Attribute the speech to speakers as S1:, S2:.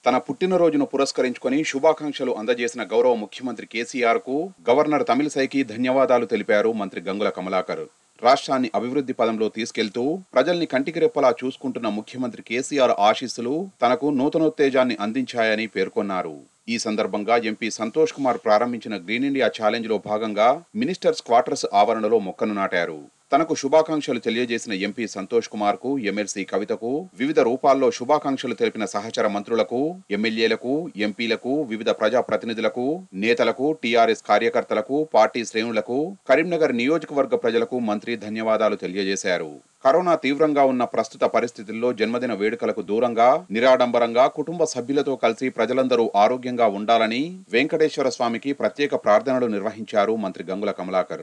S1: తన పుట్టినరోజును పురస్కరించుకొని శుభాకాంక్షలు అందజేసిన గౌరవ ముఖ్యమంత్రి కేసీఆర్ కు గవర్నర్ తమిళసైకి ధన్యవాదాలు తెలిపారు మంత్రి గంగుల కమలాకర్ రాష్ట్రాన్ని అభివృద్ధి పదంలో తీసుకెళ్తూ ప్రజల్ని కంటికి రెప్పలా చూసుకుంటున్న ముఖ్యమంత్రి కేసీఆర్ ఆశీస్సులు తనకు నూతనోత్తేజాన్ని అందించాయని పేర్కొన్నారు ఈ సందర్భంగా ఎంపీ సంతోష్ కుమార్ ప్రారంభించిన గ్రీన్ ఇండియా ఛాలెంజ్ లో భాగంగా మినిస్టర్స్ క్వార్టర్స్ ఆవరణలో మొక్కను నాటారు తనకు శుభాకాంక్షలు తెలియజేసిన ఎంపీ సంతోష్ కుమార్ కు ఎమ్మెల్సీ కవితకు వివిధ రూపాల్లో శుభాకాంక్షలు తెలిపిన సహచర మంత్రులకు ఎమ్మెల్యేలకు ఎంపీలకు వివిధ ప్రజా ప్రతినిధులకు నేతలకు టీఆర్ఎస్ కార్యకర్తలకు పార్టీ శ్రేణులకు కరీంనగర్ నియోజకవర్గ ప్రజలకు మంత్రి ధన్యవాదాలు తెలియజేశారు కరోనా తీవ్రంగా ఉన్న ప్రస్తుత పరిస్థితుల్లో జన్మదిన వేడుకలకు దూరంగా నిరాడంబరంగా కుటుంబ సభ్యులతో కలిసి ప్రజలందరూ ఆరోగ్యంగా ఉండాలని వెంకటేశ్వర స్వామికి ప్రత్యేక ప్రార్థనలు నిర్వహించారు మంత్రి గంగుల కమలాకర్